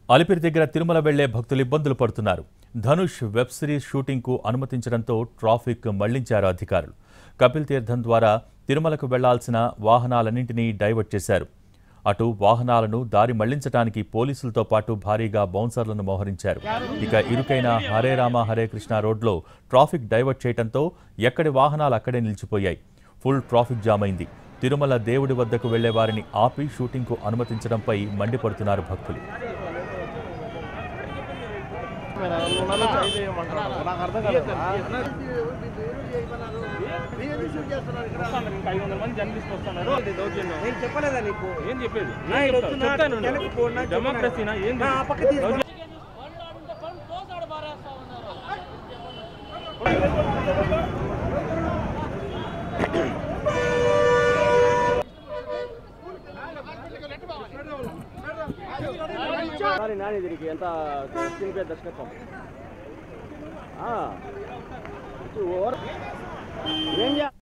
అలిపిరి దగ్గర తిరుమల వెళ్లే భక్తులు ఇబ్బందులు పడుతున్నారు ధనుష్ వెబ్ సిరీస్ షూటింగ్కు అనుమతించడంతో ట్రాఫిక్ మళ్లించారు అధికారులు కపిల్ తీర్థం ద్వారా తిరుమలకు వెళ్లాల్సిన వాహనాలన్నింటినీ డైవర్ట్ చేశారు అటు వాహనాలను దారి మళ్లించడానికి పోలీసులతో పాటు భారీగా బౌన్సర్లను మోహరించారు ఇక ఇరుకైన హరే రామ హరే కృష్ణ రోడ్లో ట్రాఫిక్ డైవర్ట్ చేయడంతో ఎక్కడి వాహనాలు అక్కడే నిలిచిపోయాయి ఫుల్ ట్రాఫిక్ జామ్ అయింది తిరుమల దేవుడి వద్దకు వెళ్లే వారిని ఆపి షూటింగ్కు అనుమతించడంపై మండిపడుతున్నారు భక్తులు నాకు అర్థం కాదు ఇంకా ఐదు వందల మంది జర్నలిస్ట్ వస్తున్నారు నేను చెప్పలేదా నీకు ఏం చెప్పేది నా ఇక్కడ వస్తున్నా, వెనక్కి పో, నా డెమోక్రసీనా ఏం నా ఆ పక్క తీసుకో. నాని నాని దీనికి ఎంత స్క్రీన్ పే దర్శకత్వం ఆ. ఇది ఓవర్ ఏం చే